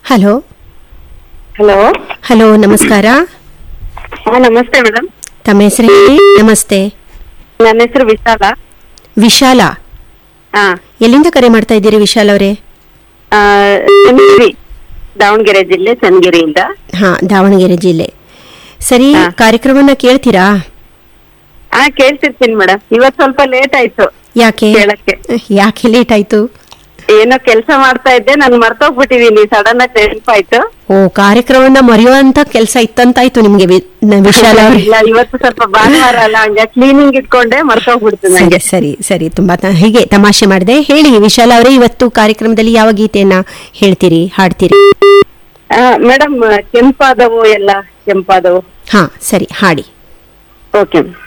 Hello hello hello ನಮಸ್ಕಾರ ಹಾ ನಮಸ್ತೆ ಮೇಡಮ್ ತಮ್ಮ ಹೆಸರು ಹೇಳಿ ನಮಸ್ತೆ ನನ್ನ ಹೆಸರು ವಿಶಾಲ ವಿಶಾಲ ಹಾ ಎಲ್ಲಿಂದ ಕರೆ ಮಾಡ್ತಾ ಇದ್ದೀರಿ ವಿಶಾಲ್ ಅವರೇ ಆ, ಚನ್ನಗಿರಿ ದಾವಣಗೆರೆ ಜಿಲ್ಲೆ ಚನ್ನಗಿರಿಯಿಂದ ಹಾ ದಾವಣಗೆರೆ ಜಿಲ್ಲೆ ಸರಿ ಹಾ. ಕಾರ್ಯಕ್ರಮನ ಕೇಳ್ತೀರಾ ಹಾ ಕೇಳ್ತಿರ್ತೀನಿ ಮೇಡಮ್ ಇವತ್ ಸ್ವಲ್ಪ ಲೇಟ್ ಆಯ್ತು ಯಾಕೆ ಕೇಳಕ್ಕೆ ಯಾಕೆ ಲೇಟ್ ಆಯ್ತು ಏನೋ ಕೆಲಸ ಮಾಡ್ತಾ ಇದ್ದೆ ನಾನು ಮರ್ತೋಗ್ಬಿಟ್ಟಿದೀನಿ ಸಡನ್ ಆಗಿ ನೆನಪಾಯ್ತು ಓ ಕಾರ್ಯಕ್ರಮನ ಮರೆಯುವಂತ ಕೆಲಸ ಇತ್ತಂತಾಯ್ತು ನಿಮ್ಗೆ ವಿ- ನ- ವಿಶಾಲ ಅವರೇ ಇಲ್ಲ ಇವತ್ತು ಸ್ವಲ್ಪ ಭಾನುವಾರ ಅಲ್ಲ ಹಂಗ ಕ್ಲೀನಿಂಗ್ ಇಟ್ಕೊಂಡೆ ಮರ್ತೋಗ್ಬಿಡ್ತು ಸರಿ ನಂಗೆ ಸರಿ ಸರಿ ತುಂಬಾ ತ- ಹೀಗೆ ತಮಾಷೆ ಮಾಡಿದೆ ಹೇಳಿ ವಿಶಾಲ ಅವರೇ ಇವತ್ತು ಕಾರ್ಯಕ್ರಮದಲ್ಲಿ ಯಾವ ಗೀತೆಯನ್ನ ಹೇಳ್ತೀರಿ ಹಾಡ್ತೀರಿ ಮೇಡಮ್ ಕೆಂಪಾದವು ಎಲ್ಲ ಕೆಂಪಾದವು ಹಾ ಸರಿ ಹಾಡಿ ಓಕೆ